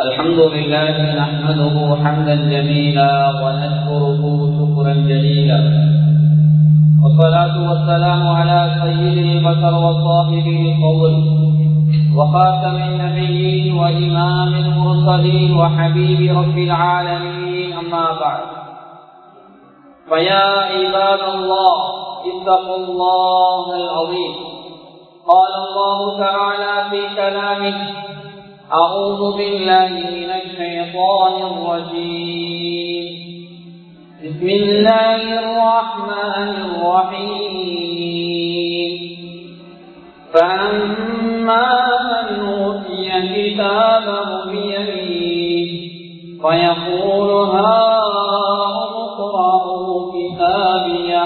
الحمد لله نحمده حمدا جميلا ونشكره شكرا جليلا والصلاة والسلام على سيد البشر وصاحب الفضل وخاتم النبيين وإمام المرسلين وحبيب رب العالمين أما بعد فيا عباد الله اتقوا الله العظيم قال الله تعالى في كلامه أعوذ بالله من الشيطان الرجيم بسم الله الرحمن الرحيم فأما من أوتي كتابه بيمينه فيقول هاؤم اقرءوا كتابيه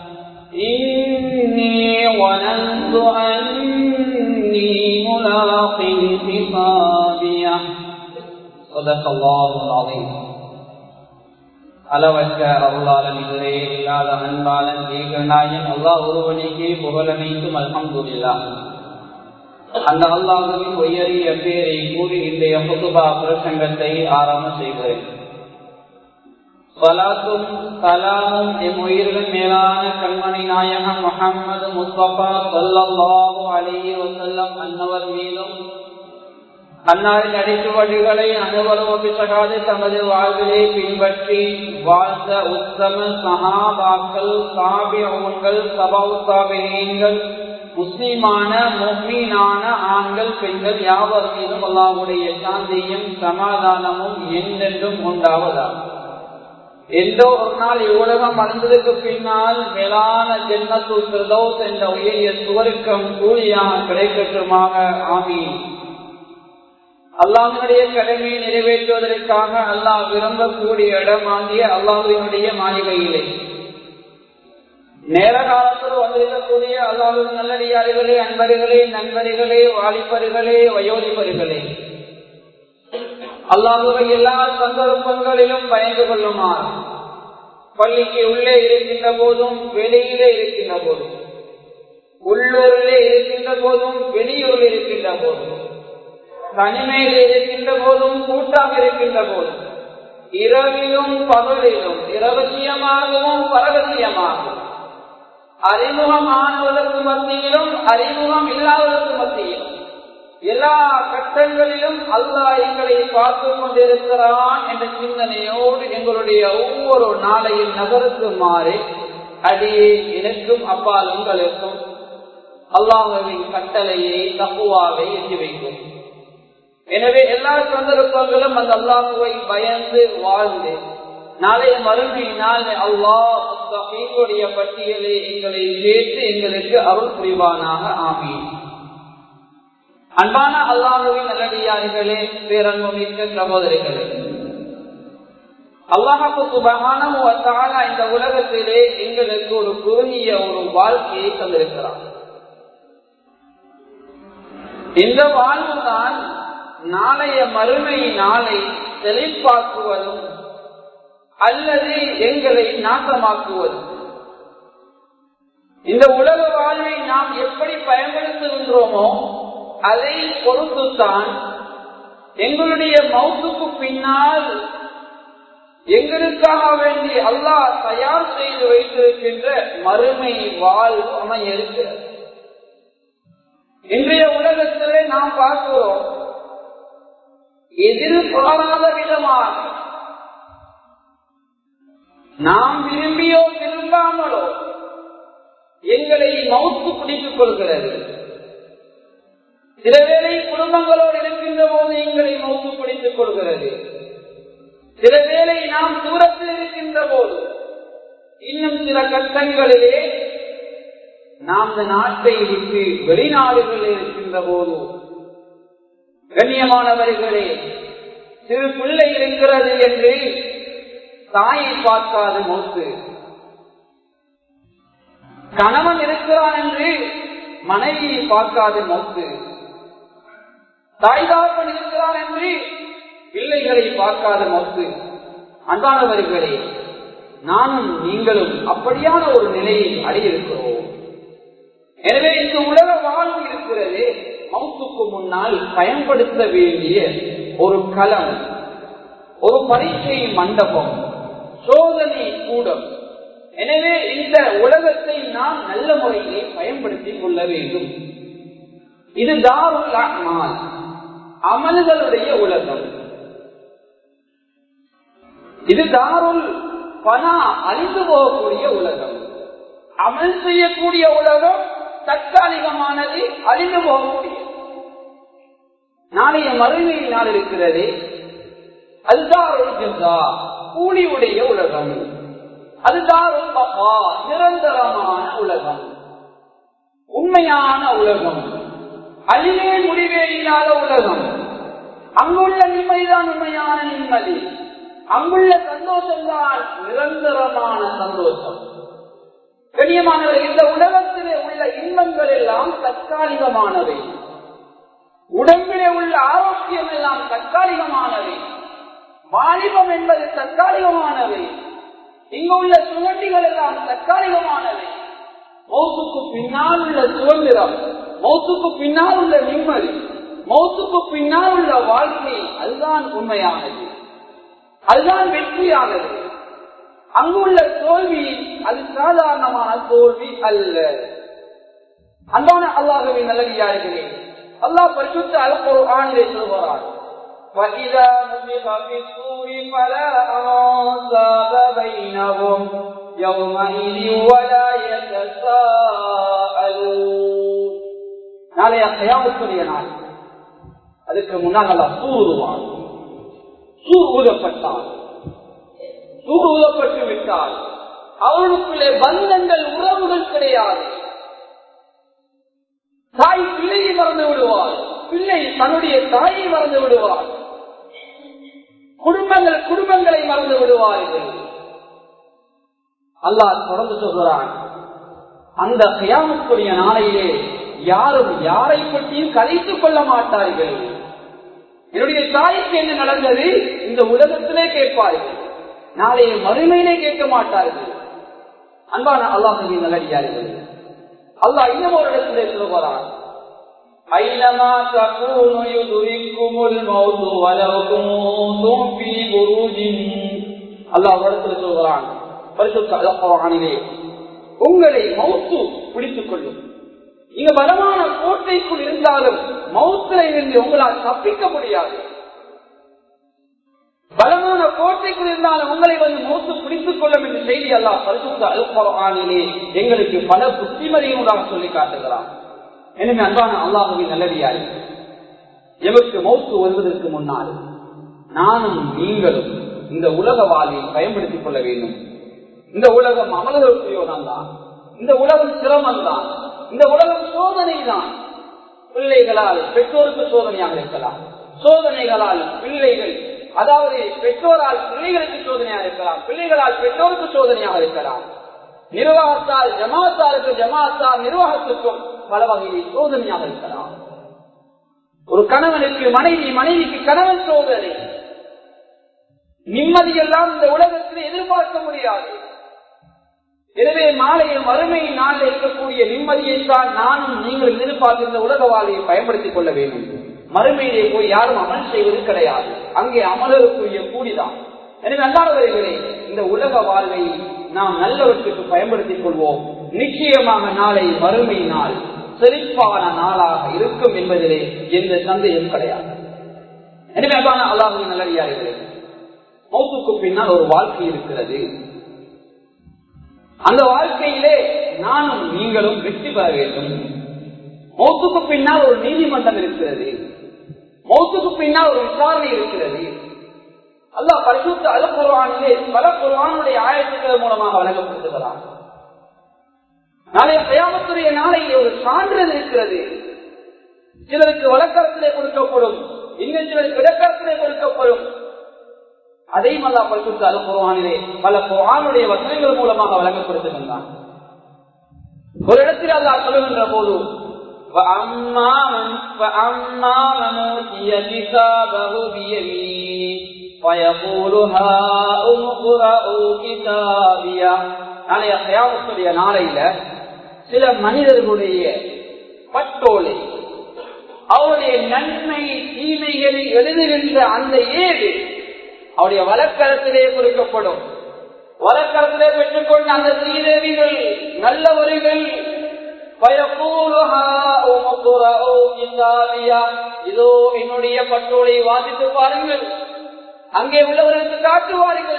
إني ظننت أني ملاق حسابيه صدق الله العظيم அளவற்ற அருளாளன் இதுவே இல்லாத அன்பாளன் ஏகநாயன் அல்லாஹ் ஒருவனுக்கே புகழனைத்தும் அல்ஹம்துல்லா அந்த அல்லாஹுவின் உயரிய பேரை கூறி இன்றைய புதுபா பிரசங்கத்தை ஆரம்பம் செய்கிறேன் சலாத்தும் சலாமும் என் உயிரிலும் மேலான கண்மணி நாயகம் முகமது முஸ்தபா சொல்லல்லாஹு அலிஹி வசல்லம் அன்னவர் மீதும் அன்னாரின் அடிச்சுவடிகளை அனுபவப்பிசகாது தமது வாழ்விலே பின்பற்றி வாழ்ந்த உத்தம சகாபாக்கள் சாபியங்கள் சபவுத்தாபியங்கள் முஸ்லிமான முஸ்லீனான ஆண்கள் பெண்கள் யாவர் மீதும் அல்லாவுடைய சாந்தியும் சமாதானமும் என்றென்றும் உண்டாவதாகும் எந்தோ ஒரு நாள் இவ்வுலகம் அடைந்ததுக்கு பின்னால் மேலான ஜென்மத்து பிரதோஸ் என்ற உயரிய சுவருக்கம் கூலியாக கிடைக்கட்டுமாக ஆமீன் அல்லாஹனுடைய கடமையை நிறைவேற்றுவதற்காக அல்லாஹ் விரும்பக்கூடிய இடமாகிய அல்லாஹுவினுடைய மாளிகையிலே நேர காலத்தில் வந்திருக்கக்கூடிய அல்லாஹின் நல்லடியார்களே அன்பர்களே நண்பர்களே வாலிபர்களே வயோதிபர்களே அல்லாஹுவை எல்லா சந்தர்ப்பங்களிலும் பயந்து கொள்ளுமாறு பள்ளிக்கு உள்ளே இருக்கின்ற போதும் வெளியிலே இருக்கின்ற போதும் உள்ளூரிலே இருக்கின்ற போதும் வெளியூரில் இருக்கின்ற போதும் தனிமையில் இருக்கின்ற போதும் கூட்டாக இருக்கின்ற போதும் இரவிலும் பகலிலும் இரவசியமாகவும் பரவசியமாகவும் அறிமுகமானவர்களுக்கு மத்தியிலும் அறிமுகம் இல்லாதவர்களுக்கு மத்தியிலும் எல்லா கட்டங்களிலும் அல்லாஹ் எங்களை பார்த்து கொண்டிருக்கிறான் என்ற சிந்தனையோடு எங்களுடைய ஒவ்வொரு நாளையும் நகருக்குமாறு அடியே எனக்கும் அப்பால் உங்களுக்கும் அல்லாஹுவின் கட்டளையை தப்புவாவை எட்டி வைக்கும் எனவே எல்லா சந்தர்ப்பங்களும் அந்த அல்லாஹுவை பயந்து வாழ்ந்து நாளைய மறுமை நாள் அல்லாஹுடைய பட்டியலை எங்களை சேர்த்து எங்களுக்கு அருள் புரிவானாக ஆமீன் அன்பான அல்லாஹுவின் நல்லடியார்களே பேரன்புமிக்க சகோதரிகளே அல்லாஹாக்கு சுபகான இந்த உலகத்திலே எங்களுக்கு ஒரு குறுகிய ஒரு வாழ்க்கையை தந்திருக்கிறார் இந்த வாழ்வுதான் நாளைய மறுமை நாளை செழிப்பாக்குவதும் அல்லது எங்களை நாசமாக்குவதும் இந்த உலக வாழ்வை நாம் எப்படி பயன்படுத்துகின்றோமோ அதை பொறுத்துத்தான் எங்களுடைய மௌத்துக்கு பின்னால் எங்களுக்காக வேண்டி அல்லாஹ் தயார் செய்து வைத்திருக்கின்ற மறுமை வாழ்வு அமைய இருக்கிறது இன்றைய உலகத்திலே நாம் பார்க்கிறோம் எதிர்பாராத விதமாக நாம் விரும்பியோ விரும்பாமலோ எங்களை மவுத்து பிடித்துக் கொள்கிறது சில வேளை குடும்பங்களோடு இருக்கின்ற போது எங்களை மௌத்து பிடித்துக் கொள்கிறது சில வேளை நாம் தூரத்தில் இருக்கின்ற போது இன்னும் சில கட்டங்களிலே நாம் இந்த நாட்டை விட்டு வெளிநாடுகளில் இருக்கின்ற போது கண்ணியமானவர்களே சிறு பிள்ளை இருக்கிறது என்று தாயை பார்க்காத மௌத்து கணவன் இருக்கிறான் என்று மனைவியை பார்க்காத மௌத்து தாய்தாப்பன் இருக்கிறான் என்று பிள்ளைகளை பார்க்காத மொத்து அன்பானவர்களே நானும் நீங்களும் அப்படியான ஒரு நிலையை அடையிருக்கிறோம் எனவே இந்த உலக வாழ்வு இருக்கிறது மௌத்துக்கு முன்னால் பயன்படுத்த வேண்டிய ஒரு களம் ஒரு பரீட்சை மண்டபம் சோதனை கூடம் எனவே இந்த உலகத்தை நாம் நல்ல முறையிலே பயன்படுத்திக் கொள்ள வேண்டும் இது தாருல் அஹ்மான் அமல்களுடைய உலகம் இது தாருல் பனா அழிந்து போகக்கூடிய உலகம் அமல் செய்யக்கூடிய உலகம் தற்காலிகமானது அழிந்து போகக்கூடிய நாளைய மறுமை நாள் இருக்கிறது அதுதான் கூலியுடைய உலகம் அதுதான் நிரந்தரமான உலகம் உண்மையான உலகம் அழிவே முடிவே இல்லாத உலகம் அங்குள்ள நிம்மதிதான் உண்மையான நிம்மதி அங்குள்ள சந்தோஷம் தான் நிரந்தரமான சந்தோஷம் கண்ணியமானவர் இந்த உலகத்திலே உள்ள இன்பங்கள் எல்லாம் தற்காலிகமானவை உடம்பிலே உள்ள ஆரோக்கியம் எல்லாம் தற்காலிகமானவை வாலிபம் என்பது தற்காலிகமானவை இங்கு உள்ள சுகண்டிகள் எல்லாம் தற்காலிகமானவை மௌத்துக்கு பின்னால் உள்ள சுதந்திரம் மௌத்துக்கு பின்னால் உள்ள நிம்மதி மௌத்துக்கு பின்னால் உள்ள வாழ்க்கை அதுதான் உண்மையானது அதுதான் வெற்றியானது அங்குள்ள தோல்வி அது சாதாரணமான தோல்வி அல்ல அன்பான அல்லாஹுவை நல்லடியார்களே அல்லாஹ் பரிசுத்த அல்பொரு ஆணிலே சொல்கிறார் وَإِذَا نُفِخَ فِي الصُّورِ فَلَا أَنْسَابَ بَيْنَهُمْ يَوْمَئِذٍ وَلَا يَتَسَاءَلُونَ நாளைய கயாமத்துடைய நாள் அதுக்கு முன்னால் அல்லா சூறுவான் சூர் ஊதப்பட்டான் சூர் ஊதப்பட்டு விட்டால் அவர்களுக்குள்ளே பந்தங்கள் உறவுகள் கிடையாது தாய் பிள்ளையை மறந்து விடுவார் பிள்ளை தன்னுடைய தாயை மறந்து விடுவார் குடும்பங்கள் குடும்பங்களை மறந்து விடுவார்கள் அல்லாஹ் தொடர்ந்து சொல்கிறான் அந்த கயாமத்துடைய நாளையிலே யாரும் யாரை பற்றியும் கலைத்துக் கொள்ள மாட்டார்கள் என்னுடைய தாய்க்கு என்ன நடந்தது இந்த உலகத்திலே கேட்பார்கள் நாளைய மறுமையிலே கேட்க மாட்டார்கள் அன்பான அல்லாஹின் நல்லடியார்கள் அல்லாஹ் இன்னும் ஒரு இடத்திலே சொல்கிறான் أينما تكونوا يدرككم الموت ولو كنتم في بروج அல்லாஹ் இடத்துல சொல்கிறான் பரிசுத்த அலப்பவானிலே உங்களை மௌத்து பிடித்துக் கொள்ளும் நீங்க பலமான கோட்டைக்குள் இருந்தாலும் மௌத்தில இருந்து உங்களால் தப்பிக்க முடியாது பலமான கோட்டைக்குள் இருந்தாலும் உங்களை வந்து மௌத்து பிடித்துக் கொள்ளும் என்று செய்தி அல்லாஹ் பரிசுத்த அல்பவானிலே எங்களுக்கு பல புத்திமதியுமாக சொல்லி காட்டுகிறான் எனவே அன்பான அல்லாஹுவின் நல்லடியாரு எமக்கு மௌத்து வருவதற்கு முன்னால் நானும் நீங்களும் இந்த உலக வாழ்வை பயன்படுத்திக் கொள்ள வேண்டும் இந்த உலகம் அமல்களுக்குரியதான் தான் இந்த உலகம் சிரமம் தான் இந்த உலகம் சோதனை தான் பிள்ளைகளால் பெற்றோருக்கு சோதனையாக இருக்கலாம் சோதனைகளால் பிள்ளைகள் அதாவது பெற்றோரால் பிள்ளைகளுக்கு சோதனையாக இருக்கலாம் பிள்ளைகளால் பெற்றோருக்கு சோதனையாக இருக்கலாம் நிர்வாகத்தால் ஜமாத்தாருக்கு ஜமாத்தால் நிர்வாகத்துக்கும் பல வகையில் சோதனையாக இருக்கலாம் ஒரு கணவனுக்கு மனைவி மனைவிக்கு கணவன் சோதனை நிம்மதியெல்லாம் இந்த உலகத்தில் எதிர்பார்க்க முடியாது எனவே மாலைய மறுமை நாளில் இருக்கக்கூடிய நிம்மதியை தான் நானும் நீங்கள் எதிர்பார்த்து இந்த உலக வாழ்வை பயன்படுத்திக் கொள்ள வேண்டும் மறுமையிலே போய் யாரும் அமல் செய்வது கிடையாது அங்கே அமலருக்குரிய கூடிதான் எனவே அல்லாதவர்களே இந்த உலக வாழ்வை நாம் நல்லவற்றுக்கு பயன்படுத்திக் கொள்வோம் நிச்சயமாக நாளை மறுமை நாள் செழிப்பான நாளாக இருக்கும் என்பதிலே எந்த சந்தேகம் கிடையாது எனவே அதான அல்லாஹுவின் நல்லடியார்களே மௌத்துக்கு பின்னால் ஒரு வாழ்க்கை இருக்கிறது அந்த வாழ்க்கையிலே நானும் நீங்களும் வெற்றி பெற வேண்டும் மௌத்துக்கு பின்னால் ஒரு நீதிமன்றம் இருக்கிறது மௌத்துக்கு பின்னால் ஒரு விசாரணை இருக்கிறது அல்லாஹ் பரிசுத்த அல் குர்வானிலே பல குர்வானுடைய ஆயத்துக்கள் மூலமாக வழங்கப்படுத்துகிறார் நாளைய பிரயாமத்துடைய நாளையிலே ஒரு சான்றிதழ் இருக்கிறது சிலருக்கு வழக்கரத்திலே கொடுக்கப்படும் இன்னும் சிலருக்கு இடக்கரத்திலே கொடுக்கப்படும் அதையும் அல்லா பரிசுத்த அல் குர்வானிலே பல குர்வானுடைய வசனங்கள் மூலமாக வழங்கப்படுத்துகின்றான் ஒரு இடத்தில் அல்லாஹ் சொல்லுகின்ற போது فأما من, فأما من أوتي كتابه بيمينه فيقول هاؤم اقرءوا كتابيه நாளைய கயாமத்துடைய நாளையில சில மனிதர்களுடைய பட்டோலை அவருடைய நன்மை தீமைகளை எழுதுகின்ற அந்த ஏடு அவருடைய வழக்கரத்திலே கொடுக்கப்படும் வழக்கரத்திலே பெற்றுக்கொண்ட அந்த சீதேவிகள் நல்லவர்கள் இதோ என்னுடைய பட்டோலை வாசித்து பாருங்கள் அங்கே உள்ளவர்களுக்கு காட்டுவார்கள்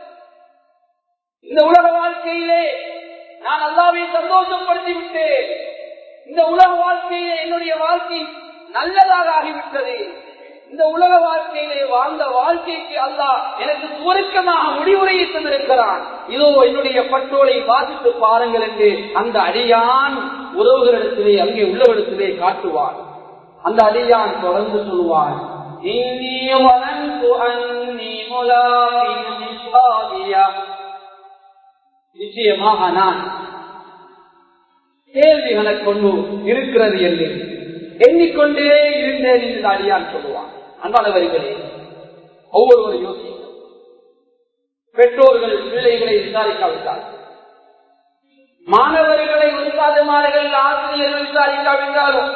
இந்த உலக வாழ்க்கையிலே நான் அல்லாவை சந்தோஷப்படுத்தி விட்டேன் இந்த உலக வாழ்க்கையிலே என்னுடைய வாழ்க்கை நல்லதாக ஆகிவிட்டது இந்த உலக வாழ்க்கையிலே வாழ்ந்த வாழ்க்கைக்கு அல்லாஹ் எனக்கு சுவருக்கமாக முடிவுரையை தந்திருக்கிறான் இதோ என்னுடைய பட்டோலை வாசித்து பாருங்கள் என்று அந்த அடியான் உறவுகளிடத்திலே அங்கே உள்ளவரிடத்திலே காட்டுவான் அந்த அடியான் தொடர்ந்து சொல்வான் நிச்சயமாக நான் கேள்விகளை கொண்டு இருக்கிறது என்று எண்ணிக்கொண்டே இருந்தேன் என்று அடியான் சொல்லுவான் அன்பானவர்களே ஒவ்வொருவரும் யோசிக்கும் பெற்றோர்கள் பிள்ளைகளை விசாரிக்காவிட்டார் மாணவர்களை உற்சாதமானர்கள் ஆசிரியர்கள் விசாரிக்காவிட்டாலும்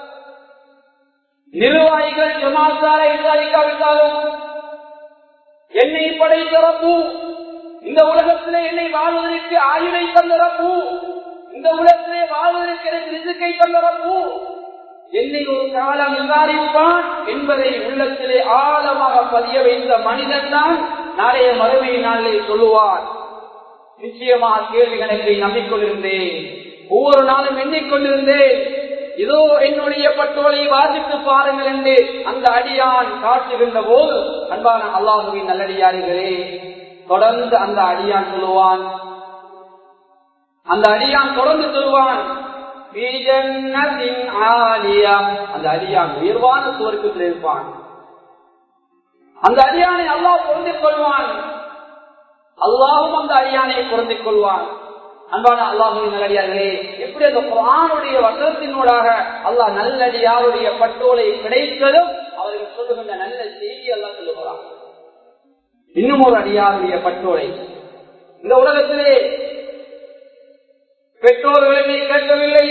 நிர்வாகிகள் ஜமாத்தாரை விசாரிக்காவிட்டாலும் என்னை படைத்தரப்பு இந்த உலகத்திலே என்னை வாழ்வதற்கு ஆயுளை தந்தரப்பு இந்த உலகத்திலே வாழ்வதற்கு எனக்கு ரிசுக்கை தந்தரப்பு என்னை ஒரு காலம் விசாரிப்பான் என்பதை உள்ளத்திலே ஆழமாக பதிய வைத்த மனிதன் தான் நாளைய மறுமை நாளிலே சொல்லுவார் நிச்சயமாக கேள்வி கணக்கை நம்பிக்கொண்டிருந்தேன் ஒவ்வொரு நாளும் எண்ணிக்கொண்டிருந்தேன் இதோ என்னுடைய பட்டோலை வாசித்து பாருங்கள் என்று அந்த அடியான் காட்டுகின்ற போது அன்பான அல்லாஹுவின் நல்லடியார்களே தொடர்ந்து அந்த அடியான் சொல்லுவான் அந்த அடியான் தொடர்ந்து சொல்லுவான் அந்த அடியான் உயர்வான சுவர்க்கத்தில் இருப்பான் அந்த அடியானை அல்லாஹ் பொருந்திக் கொள்வான் அல்லாவும் அந்த அடியானை பொருந்திக் கொள்வான் அன்பான அல்லாஹுவின் நல்லடியார்களே எப்படி அந்த குரானுடைய வசனத்தினூடாக அல்லாஹ் நல்லடியாருடைய பட்டோலை கிடைத்ததும் அவர்கள் சொல்லுகின்ற நல்ல செய்தி எல்லாம் சொல்லுகிறார் இன்னும் ஒரு அடியாருடைய பட்டோலை இந்த உலகத்திலே பெற்றோர்களை கேட்கவில்லை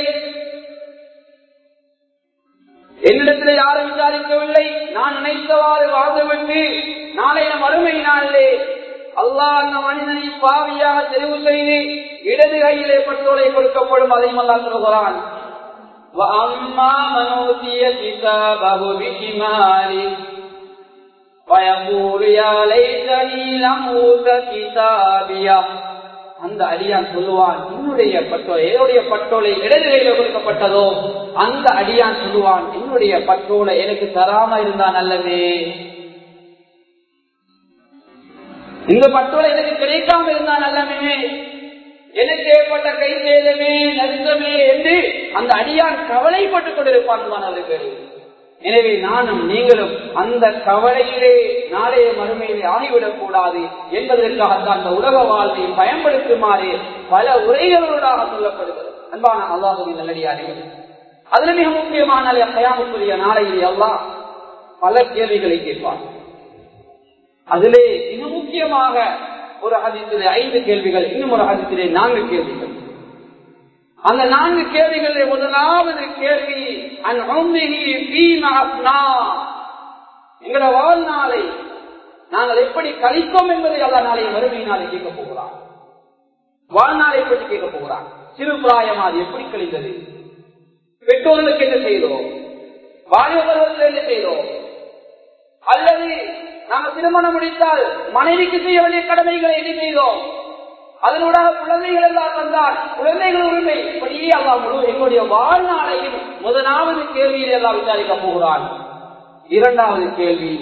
என்னிடத்தில் யாரும் விசாரிக்கவில்லை நான் நினைத்தவாறு வாழ்ந்துவிட்டு நாளைய மறுமை நாளிலே அல்லாஹ் அந்த மனிதனை பாவியாக தெரிவு செய்து இடது கையிலே பட்டோலை கொடுக்கப்படும் அதையும் அல்லா சொல்கிறான் وأما من أوتي كتابه بشماله ويقول يا ليتني لم أوت كتابيه அந்த அடியான் சொல்லுவான் என்னுடைய பட்டோலை என்னுடைய பட்டோலை இடது கையில கொடுக்கப்பட்டதோ அந்த அடியான் சொல்லுவான் என்னுடைய பட்டோலை எனக்கு தராம இருந்தா நல்லவே இந்த பட்டோலை எனக்கு கிடைக்காம இருந்தா நல்லவே எனக்கு ஏற்பட்ட கை சேதமே நஷ்டமே என்று அந்த அடியான் கவலைப்பட்டுக் கொண்டிருப்பான் அவர்கள் எனவே நானும் நீங்களும் அந்த கவலையிலே நாளைய மறுமையிலே ஆகிவிடக் கூடாது என்பதற்காக அந்த உலக வாழ்வை பயன்படுத்துமாறு பல உரைகளோடாக சொல்லப்படுகிறது அன்பான அல்லாஹுவின் நல்லடியார்கள் அதுல மிக முக்கியமான கயாமக்குரிய நாளையிலே அல்லாஹ் பல கேள்விகளை கேட்பார் அதிலே மிக முக்கியமாக ஒரு ஹதித்திலே ஐந்து கேள்விகள் இன்னும் ஒரு ஹதித்திலே நான்கு கேள்விகள் அந்த நான்கு கேள்விகளில் முதலாவது கேள்வி எங்களோட வாழ்நாளை நாங்கள் எப்படி கழித்தோம் என்பதை அல்ல நாளை மறுமை நாளை கேட்க போகிறார் வாழ்நாளை பற்றி கேட்க போகிறார் சிறு பிராயம் அது எப்படி கழிந்தது பெற்றோர்களுக்கு என்ன செய்தோம் வாலிபர்களுக்கு என்ன செய்தோம் அல்லது நாங்கள் திருமணம் முடித்தால் மனைவிக்கு செய்ய வேண்டிய கடமைகளை என்ன செய்தோம் அதனூடாக குழந்தைகள் எல்லாம் தந்தால் குழந்தைகள் உரிமை இப்படியே அல்லா முழு எங்களுடைய வாழ்நாளையும் முதலாவது கேள்வியில் எல்லாம் விசாரிக்க போகிறான் இரண்டாவது கேள்வி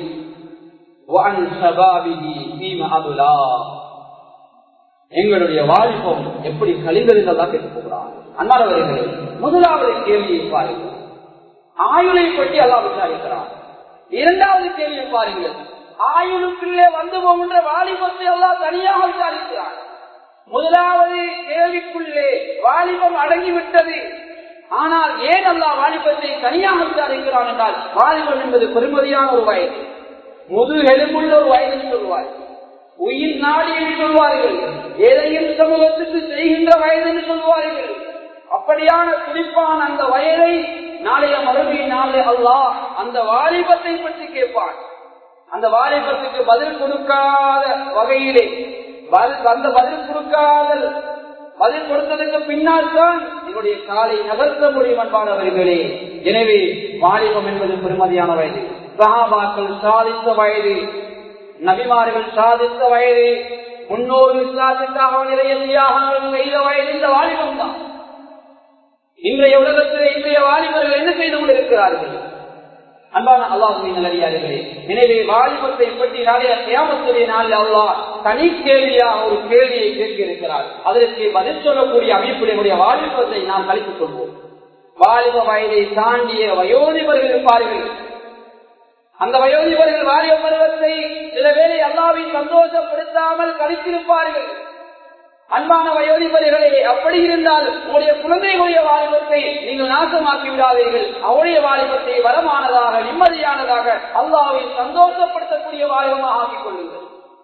எங்களுடைய வாலிபம் எப்படி கழிந்தது என்றெல்லாம் கேட்க போகிறான் அன்பானவர்களே முதலாவது கேள்வியை பாருங்கள் ஆயுளை பற்றி எல்லாம் விசாரிக்கிறான் இரண்டாவது கேள்வியை பாருங்கள் ஆயுளுக்குள்ளே வந்து போகின்ற வாலிபத்தை எல்லாம் தனியாக விசாரிக்கிறான் முதலாவது கேள்விக்குள்ளே வாலிபம் அடங்கிவிட்டது ஆனால் ஏன் அல்லா வாலிபத்தை தனியாக விசாரிக்கிறான் என்றால் வாலிபம் என்பது பெருமதியான ஒரு வயது முது எலும்புள்ள ஒரு வயது சொல்வார் உயிர் நாடி என்று சொல்வார்கள் எதையும் சமூகத்துக்கு செய்கின்ற வயது என்று சொல்வார்கள் அப்படியான குறிப்பான அந்த வயதை நாளைய மறுமை நாளே அல்லாஹ் அந்த வாலிபத்தை பற்றி கேட்பான் அந்த வாலிபத்துக்கு பதில் கொடுக்காத வகையிலே அந்த பதில் கொடுக்காத பதில் கொடுத்ததுக்கு பின்னால் தான் என்னுடைய காலை நகர்த்த முடியும் அன்பானவர்களே எனவே வாலிபம் என்பது பெருமதியான வயது சகாபாக்கள் சாதித்த வயது நபிமார்கள் சாதித்த வயது முன்னோரு விசுவாசத்துக்காக நிறைய தியாகங்கள் செய்த வயது இந்த வாலிபம் தான் இன்றைய உலகத்தில் இன்றைய வாலிபர்கள் என்ன செய்து கொண்டிருக்கிறார்கள் அன்பான அல்லாஹுவின் நல்லடியார்களே எனவே வாலிபத்தை பற்றி நாளைய கியாமத்துடைய நாளில் அல்லாஹ் தனி கேள்வியாக ஒரு கேள்வியை கேட்க இருக்கிறார் அதற்கு பதில் சொல்லக்கூடிய அமைப்புடைய வாலிபத்தை நாம் கழித்துக் கொள்வோம் வாலிப வயதை தாண்டிய வயோதிபர்கள் இருப்பார்கள் அந்த வயோதிபர்கள் வாலிப பருவத்தை சில வேளை அல்லாவை சந்தோஷப்படுத்தாமல் கழித்திருப்பார்கள் அன்பான வயோதிபர்களே அப்படி இருந்தால் உங்களுடைய குழந்தைகளுடைய வாலிபத்தை நீங்கள் நாசமாக்கி விடாதீர்கள் அவருடைய வாலிபத்தை வரமானதாக நிம்மதியானதாக அல்லாவை சந்தோஷப்படுத்தக்கூடிய வாலிபமாக ஆக்கிக் கொள்ளுங்கள்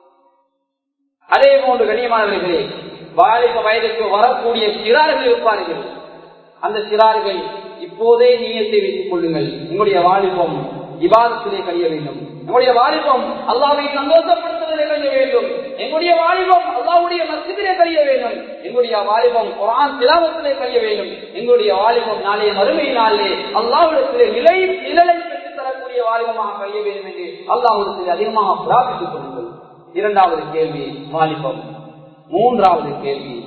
அதே போன்று கண்ணியமானவர்களே வாலிப வயதுக்கு வரக்கூடிய சிறார்கள் இருப்பார்கள் அந்த சிறார்கள் இப்போதே நீயத்தை வைத்துக் கொள்ளுங்கள் உங்களுடைய வாலிபம் விவாதத்திலே கழிய வேண்டும் எங்களுடைய வாலிபம் அல்லாவை சந்தோஷப்படுத்துவதிலே கழிய வேண்டும் எங்களுடைய வாலிபம் அல்லாவுடைய மசிதிலே கழிய வேண்டும் எங்களுடைய வாலிபம் குரான் திலாவத்திலே கழிய வேண்டும் எங்களுடைய வாலிபம் நாளைய மறுமை நாளிலே அல்லாவிடத்திலே நிலை நிழலை பெற்றுத் தரக்கூடிய வாலிபமாக கழிய வேண்டும் என்று அல்லாவிடத்திலே அதிகமாக பிரார்த்தித்துக் கொள்ளுங்கள் இரண்டாவது கேள்வி வாலிபம் மூன்றாவது கேள்வி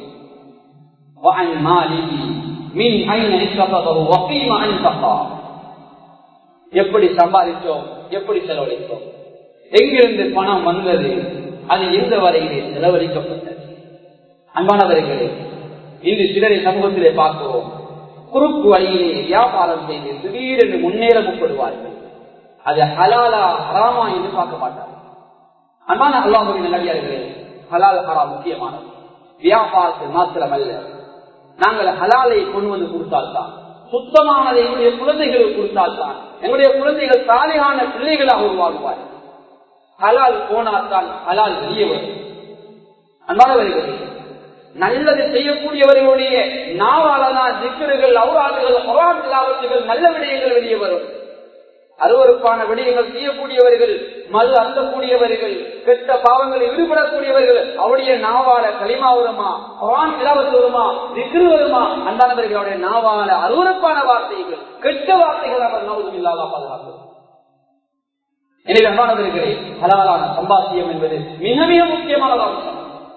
وعن ماله من أين اكتسبه وقيم أنفقه எப்படி சம்பாதிச்சோம் எப்படி செலவழித்தோம் எங்கிருந்து பணம் வந்தது அது எந்த வரையிலே செலவழிக்கப்பட்டது அன்பானவர்களே இன்று சிலரை சமூகத்திலே பார்க்கிறோம் குறுக்கு வழியிலே வியாபாரம் செய்து திடீரென்று முன்னேற முற்படுவார்கள் அது ஹலாலா ஹராமா என்று பார்க்க மாட்டார்கள் அன்பான அல்லாஹுவின் நல்லடியார்களே ஹலால் ஹராம் முக்கியமானது வியாபாரத்தில் மாத்திரமல்ல நாங்கள் ஹலாலை கொண்டு வந்து கொடுத்தால்தான் சுத்தமானதை எங்களுடைய குழந்தைகளுக்கு கொடுத்தால்தான் எங்களுடைய குழந்தைகள் சாலையான பிள்ளைகளாக உருவாகுவார் ஹலால் போனால்தான் ஹலால் வெளியே வரும் அன்பானவர்களே நல்லது செய்யக்கூடியவர்களுடைய நாவாலதான் சிக்கர்கள் அவுராதுகள் பொறாட்டுகள் நல்ல விடயங்கள் வெளியே வரும் அருவறுப்பான விடயங்கள் செய்யக்கூடியவர்கள் மது அந்தக்கூடியவர்கள் கெட்ட பாவங்களில் ஈடுபடக்கூடியவர்கள் அவருடைய நாவால களிமா வருமா குரான் இலாவத்து வருமா திக்ரு வருமா அந்தானவர்களுடைய நாவால அருவறுப்பான வார்த்தைகள் கெட்ட வார்த்தைகள் அவர் நவதும் இல்லாத பாதுகாக்கும் எனவே அன்பானவர்களே ஹலாலான சம்பாத்தியம் என்பது மிக மிக முக்கியமான அம்சம்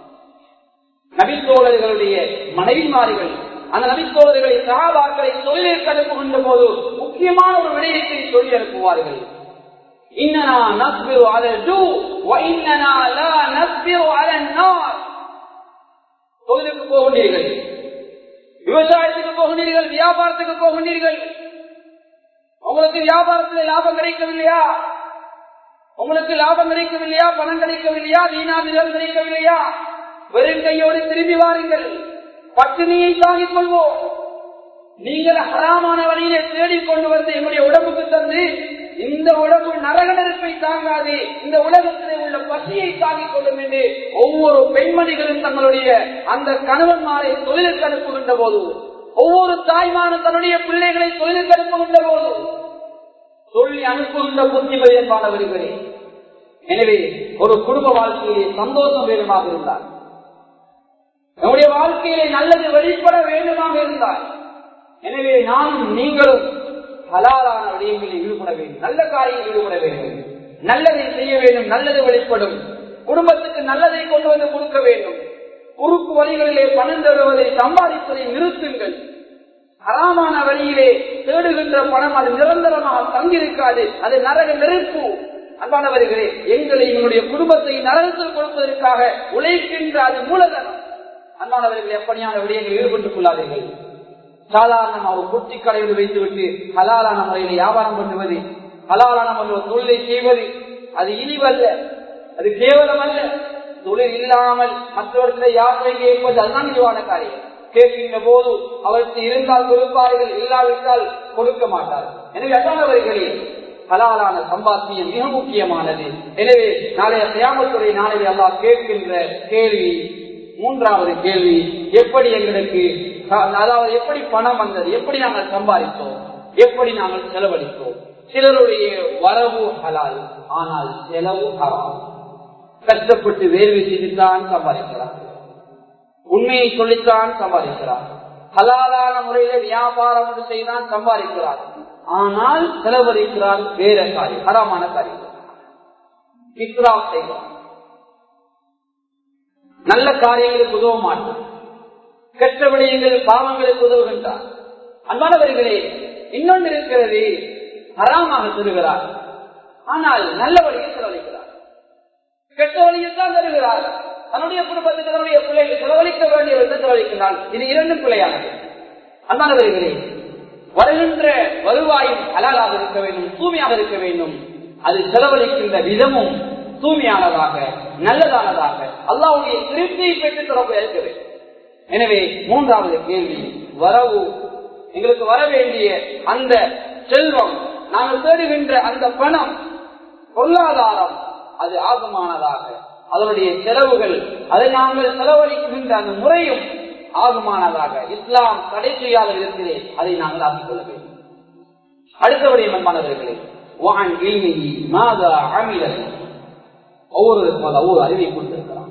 நபித்தோழர்களுடைய மனைவிமார்கள் அந்த நபித்தோழர்களை சகாபாக்களை தொழிலிற்கு அனுப்புகின்ற போது முக்கியமான ஒரு விடயத்தை சொல்லி அனுப்புவார்கள் இன்னனா நஸ்பிரு அல ஜூ இன்னனா லா நஸ்பிரு அல நார் தொழிலுக்கு போகின்றீர்கள் விவசாயத்துக்கு போகின்றீர்கள் வியாபாரத்துக்கு போகின்றீர்கள் உங்களுக்கு வியாபாரத்தில் லாபம் கிடைக்கவில்லையா உங்களுக்கு லாபம் கிடைக்கவில்லையா பணம் கிடைக்கவில்லையா வீணாதிகள் கிடைக்கவில்லையா வெறும் கையோடு திரும்பி வாருங்கள் பட்டினியை தாங்கிக் கொள்வோம் நீங்கள் ஹராமான வழியிலே தேடிக் கொண்டு வந்து எங்களுடைய உடம்புக்கு தந்து இந்த உடம்பு நரக நெருப்பை தாங்காது இந்த உலகத்திலே உள்ள பசியை தாங்கிக் கொள்ளும் என்று ஒவ்வொரு பெண்மணிகளும் தங்களுடைய அந்த கணவன்மாரை தொழிலுக்கு அனுப்புகின்ற போது ஒவ்வொரு தாய்மாரும் தன்னுடைய பிள்ளைகளை தொழிலுக்கு அனுப்புகின்ற போது சொல்லி அனுப்புகின்ற புத்திமதி என்பானவர்களே எனவே ஒரு குடும்ப வாழ்க்கையிலே சந்தோஷம் வேணுமாக இருந்தார் நம்முடைய வாழ்க்கையிலே நல்லது வெளிப்பட வேண்டுமாக இருந்தால் எனவே நானும் நீங்களும் ஹலாலான விடயங்களில் ஈடுபட வேண்டும் நல்ல காரியங்களில் ஈடுபட வேண்டும் நல்லதை செய்ய வேண்டும் நல்லது வெளிப்படும் குடும்பத்துக்கு நல்லதை கொண்டு வந்து கொடுக்க வேண்டும் குறுக்கு வழிகளிலே பணம் தருவதை சம்பாதிப்பதை நிறுத்துங்கள் அறாமான வழியிலே தேடுகின்ற பணம் அது நிரந்தரமாக தங்கியிருக்காது அது நரக நெருப்பு அன்பானவர்களே எங்களை எங்களுடைய குடும்பத்தை நரகத்தில் கொடுப்பதற்காக உழைக்கின்ற அது மூலதனம் அன்பானவர்கள் எப்படியான விடயங்கள் ஈடுபட்டுக் கொள்ளாதீர்கள் சாதாரணமாக ஒரு குட்டி கடையில் வைத்துவிட்டு ஹலாலான முறையில் வியாபாரம் பண்ணுவது ஹலாலான முறையில் தொழிலை செய்வது அது இழிவல்ல அது கேவலம் அல்ல தொழில் இல்லாமல் மற்றவர்களை யாத்திரை கேட்பது அதுதான் இழிவான காரியம் கேட்கின்ற போது அவருக்கு இருந்தால் கொடுப்பார்கள் இல்லாவிட்டால் கொடுக்க மாட்டார்கள் எனவே அதானவர்களே ஹலாலான சம்பாத்தியம் மிக முக்கியமானது எனவே நாளைய சியாமத்துறை நாளைய எல்லாம் கேட்கின்ற கேள்வி மூன்றாவது கேள்வி எப்படி எங்களுக்கு அதாவது எப்படி பணம் வந்தது எப்படி நாங்கள் சம்பாதித்தோம் எப்படி நாங்கள் செலவழித்தோம் சிலருடைய வரவு ஹலால் ஆனால் செலவு ஹராம் கஷ்டப்பட்டு வேர்வை செய்துதான் சம்பாதிக்கிறார் உண்மையை சொல்லித்தான் சம்பாதிக்கிறார் ஹலாலான முறையில வியாபாரம் என்று செய்தான் சம்பாதிக்கிறார் ஆனால் செலவழிக்கிறார் வேற காரியம் ஹராமான காரியம் இஸ்ரா செய்கிறார் நல்ல காரியங்களுக்கு உதவ மாட்டார் கெட்ட விடயங்கள் பாவங்களுக்கு உதவுகின்றார் அன்பானவர்களே இன்னொன்று இருக்கிறது ஹராமாக சொல்லுகிறார் ஆனால் நல்ல வழியில் செலவழிக்கிறார் கெட்ட வழியில் தான் தருகிறார் தன்னுடைய குடும்பத்துக்கு தன்னுடைய பிள்ளைகள் செலவழிக்க வேண்டியவர்கள் செலவழிக்கிறார் இது இரண்டும் பிள்ளையானது அன்பானவர்களே வருகின்ற வருவாயும் ஹலாலாக இருக்க வேண்டும் தூய்மையாக இருக்க வேண்டும் அது செலவழிக்கின்ற விதமும் தூய்மையானதாக நல்லதானதாக அல்லாவுடைய திருப்தியை பெற்று தொடர்பு இருக்க வேண்டும் எனவே மூன்றாவது கேள்வி வரவு எங்களுக்கு வர வேண்டிய அந்த செல்வம் நாங்கள் தேடுகின்ற அந்த பணம் பொருளாதாரம் அது ஆகமானதாக அதனுடைய செலவுகள் அதை நாங்கள் செலவழிக்கின்ற அந்த முறையும் ஆகுமானதாக இஸ்லாம் தடை செய்யாத விதத்திலே அதை நாங்கள் ஆக்கிக் கொள்ள வேண்டும் அடுத்தபடி மண்மானவர்களே வான் இல்மிகி மாதா அமிலர் ஒவ்வொருவருக்கும் அது ஒவ்வொரு அறிவை கொண்டிருக்கிறான்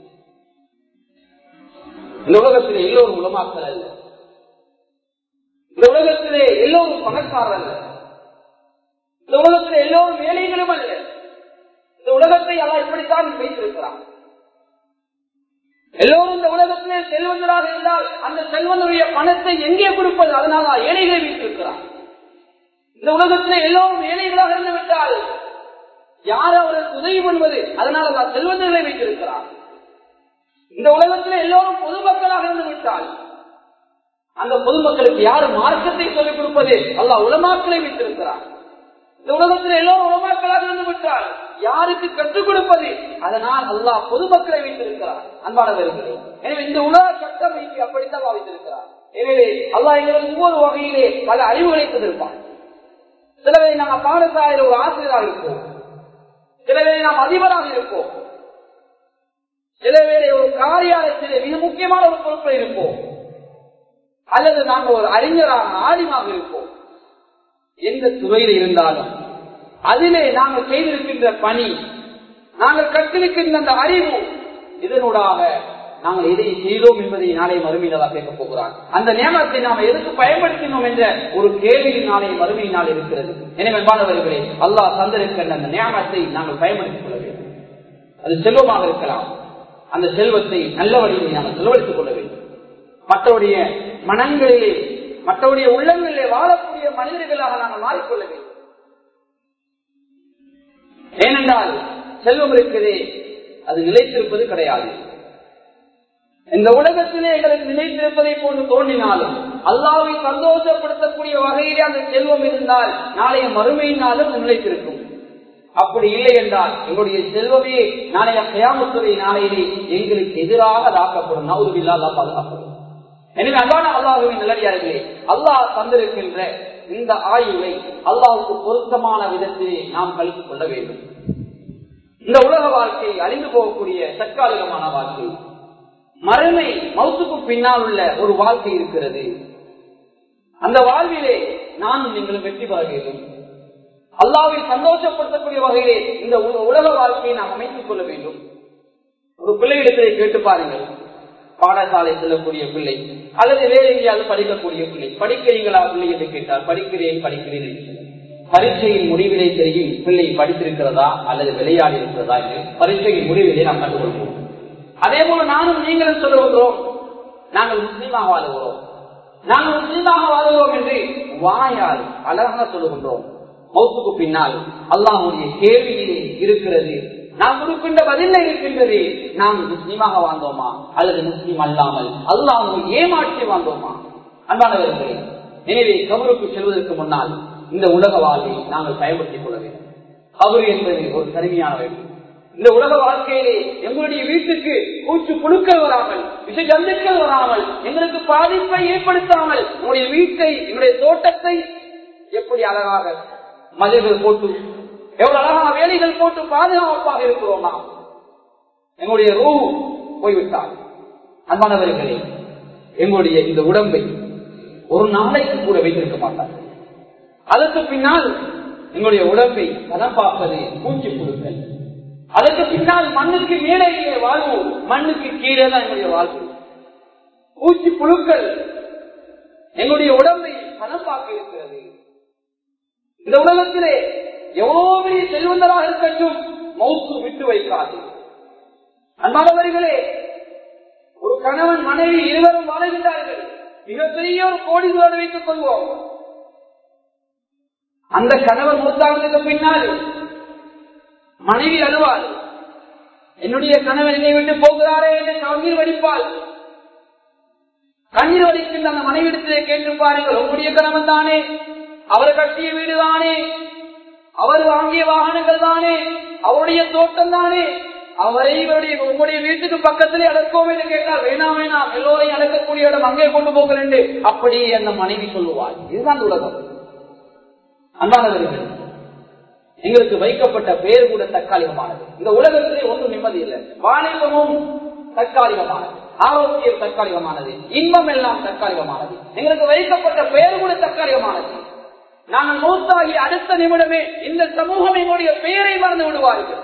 இந்த உலகத்திலே எல்லோரும் உலமாக்கல் அல்ல இந்த உலகத்திலே எல்லோரும் பணக்காரர் அல்ல இந்த உலகத்திலே எல்லோரும் வேலைகளும் அல்ல இந்த உலகத்தை அல்ல இப்படித்தான் வைத்திருக்கிறான் எல்லோரும் இந்த உலகத்திலே செல்வந்தராக இருந்தால் அந்த செல்வனுடைய பணத்தை எங்கே கொடுப்பது அதனால ஏழைகளை வைத்திருக்கிறார் இந்த உலகத்திலே எல்லோரும் ஏழைகளாக இருந்து விட்டால் யார் அவருக்கு உதவி பண்ணுவது அதனால தான் செல்வந்தர்களை வைத்திருக்கிறார் இந்த உலகத்தில் எல்லோரும் பொதுமக்களாக இருந்து விட்டால் அந்த பொதுமக்களுக்கு யார் மார்க்கத்தை சொல்லிக் கொடுப்பது அல்ல உலமாக்களை வைத்திருக்கிறார் இந்த உலகத்தில் எல்லோரும் உலமாக்களாக இருந்து விட்டால் யாருக்கு கற்றுக் கொடுப்பது அதனால் அல்லாஹ் பொதுமக்களை வைத்திருக்கிறார் அன்பானவர்களே எனவே இந்த உலக கட்டமைப்பு அப்படித்தான் வைத்திருக்கிறார் எனவே அல்லாஹ் எங்களுக்கு ஒவ்வொரு வகையிலே பல அறிவுகளை தந்திருப்பார் சிலவை நாம் பாடசாலையில் ஒரு ஆசிரியராக இருப்போம் சிலவே நாம் அதிபராக இருப்போம் சில வேளை ஒரு காரியாலயத்திலே மிக முக்கியமான ஒரு பொறுப்பில் இருப்போம் அல்லது நாங்கள் ஒரு அறிஞராக ஆலிமாக இருப்போம் எந்த துறையில் இருந்தாலும் அதிலே நாங்கள் செய்திருக்கின்ற பணி நாங்கள் கற்றிருக்கின்ற அந்த அறிவு இதனூடாக நாங்கள் எதை செய்தோம் என்பதை நாளை மறுமையினதா கேட்க போகிறார் அந்த நியமத்தை நாம் எதற்கு பயன்படுத்தினோம் என்ற ஒரு கேள்வி நாளை மறுமையினால் இருக்கிறது எனவே அன்பானவர்களே அல்லாஹ் தந்திருக்கின்ற அந்த நியமத்தை நாங்கள் பயன்படுத்திக் கொள்ள வேண்டும் அது செல்வமாக இருக்கலாம் அந்த செல்வத்தை நல்ல வழியில் நாங்கள் செலவழித்துக் கொள்ள வேண்டும் மற்றவருடைய மனங்களிலே மற்றவருடைய உள்ளங்களிலே வாழக்கூடிய மனிதர்களாக நாங்கள் மாறிக்கொள்ள வேண்டும் ஏனென்றால் செல்வம் இருக்கிறதே அது நிலைத்திருப்பது கிடையாது இந்த உலகத்திலே எங்களுக்கு நினைத்திருப்பதை போன்று தோன்றினாலும் அல்லாவை சந்தோஷப்படுத்தக்கூடிய வகையிலே அந்த செல்வம் இருந்தால் நாளைய மறுமையினாலும் நிலைத்திருக்கும் அப்படி இல்லை என்றால் எங்களுடைய செல்வமே நாளைய கயாமத்துறை நாளையிலே எங்களுக்கு எதிராக தாக்கப்படும் நவுதுவில்லா அல்லா பாதுகாப்படும் எனவே அன்பான அல்லாஹுவின் நிலடியார்களே அல்லாஹ் தந்திருக்கின்ற இந்த ஆய்வை அல்லாவுக்கு பொருத்தமான விதத்திலே நாம் கழித்துக் கொள்ள வேண்டும் இந்த உலக வாழ்க்கை அழிந்து போகக்கூடிய தற்காலிகமான வாழ்க்கை மறுமை மௌத்துக்கு பின்னால் உள்ள ஒரு வாழ்க்கை இருக்கிறது அந்த வாழ்விலே நானும் நீங்களும் வெற்றி பெற வேண்டும் அல்லாவை சந்தோஷப்படுத்தக்கூடிய வகையிலே இந்த உலக வாழ்க்கையை நாம் அமைத்துக் கொள்ள வேண்டும் ஒரு பிள்ளையிடத்திலே கேட்டு பாருங்கள் பாடசாலை செல்லக்கூடிய பிள்ளை அல்லது வேற எங்கேயாவது படிக்கக்கூடிய பிள்ளை படிக்கிறீங்களா பிள்ளை என்று கேட்டால் படிக்கிறேன் படிக்கிறேன் என்று பரீட்சையின் முடிவிலே தெரியும் பிள்ளை படித்திருக்கிறதா அல்லது விளையாடி இருக்கிறதா என்று பரீட்சையின் முடிவிலே நாம் கண்டுகொள்வோம் அதே போல நானும் நீங்களும் சொல்லுகிறோம் நாங்கள் முஸ்லீமாக வாழுகிறோம் நாங்கள் முஸ்லீமாக வாழுகிறோம் என்று வாயால் அழகாக சொல்லுகின்றோம் மௌத்துக்கு பின்னால் அல்லாஹுடைய கேள்வியிலே இருக்கிறது நாம் கொடுக்கின்ற பதில இருக்கின்றது நாம் முஸ்லீமாக வாழ்ந்தோமா அல்லது முஸ்லீம் அல்லாமல் அல்லாஹ் ஏமாற்றி வாழ்ந்தோமா அன்பானவர்களே எனவே கபருக்கு செல்வதற்கு முன்னால் இந்த உலக வாழ்வை நாங்கள் பயன்படுத்திக் கொள்ள வேண்டும் கபரு என்பது ஒரு கருமையான வேண்டும் இந்த உலக வாழ்க்கையிலே எங்களுடைய வீட்டுக்கு பூச்சு புழுக்கள் வராமல் விஷ ஜந்துக்கள் வராமல் எங்களுக்கு பாதிப்பை ஏற்படுத்தாமல் உங்களுடைய வீட்டை எங்களுடைய தோட்டத்தை எப்படி அழகாக மதில்கள் போட்டு எவ்வளவு அழகான வேலைகள் போட்டு பாதுகாப்பாக இருக்கிறோம் நாம் எங்களுடைய ரூ போய்விட்டால் அன்பானவர்களே எங்களுடைய இந்த உடம்பை ஒரு நாளைக்கு கூட வைத்திருக்க மாட்டார்கள் அதற்கு பின்னால் எங்களுடைய உடம்பை பலம் பார்ப்பது பூச்சி புழுக்கள் அதற்கு பின்னால் மண்ணுக்கு மேலே வாழ்வு மண்ணுக்கு கீழே தான் எங்களுடைய வாழ்வு பூச்சி புழுக்கள் எங்களுடைய உடம்பை பலம் பார்க்க இருக்கிறது இந்த உலகத்திலே எவ்வளவு பெரிய செல்வந்தராக இருக்கட்டும் மௌத்து விட்டு வைக்காது அன்பானவர்களே ஒரு கணவன் மனைவி இருவரும் வாழ்கின்றார்கள் மிகப்பெரிய ஒரு கோடிகளோடு வைத்துக் கொள்வோம் அந்த கணவன் மூத்தானதுக்கு பின்னால் மனைவி அழுவாள் என்னுடைய கணவன் என்னை விட்டு போகிறாரே என்று கண்ணீர் வடிப்பாள் கண்ணீர் வடிக்கின்ற அந்த மனைவிடத்திலே கேட்டு பாருங்கள் உங்களுடைய கணவன் தானே அவர் கட்டிய வீடு தானே அவர் வாங்கிய வாகனங்கள் தானே அவருடைய தோட்டம் தானே அவரை இவருடைய உங்களுடைய வீட்டுக்கு பக்கத்திலே அடக்கோம் என்று கேட்டால் வேணாம் வேணாம் எல்லோரையும் அடக்கக்கூடிய இடம் அங்கே கொண்டு போகிறேன் அப்படி அந்த மனைவி சொல்லுவாள் இதுதான் உலகம் அன்பானவர்கள் எங்களுக்கு வைக்கப்பட்ட பெயர் கூட தற்காலிகமானது இந்த உலகத்திலே ஒன்றும் நிம்மதி இல்லை வாணிபமும் தற்காலிகமானது ஆரோக்கியம் தற்காலிகமானது இன்பம் எல்லாம் தற்காலிகமானது எங்களுக்கு வைக்கப்பட்ட பெயர் கூட தற்காலிகமானது நாங்கள் மூத்தாகி அடுத்த நிமிடமே இந்த சமூகம் எங்களுடைய பெயரை மறந்து விடுவார்கள்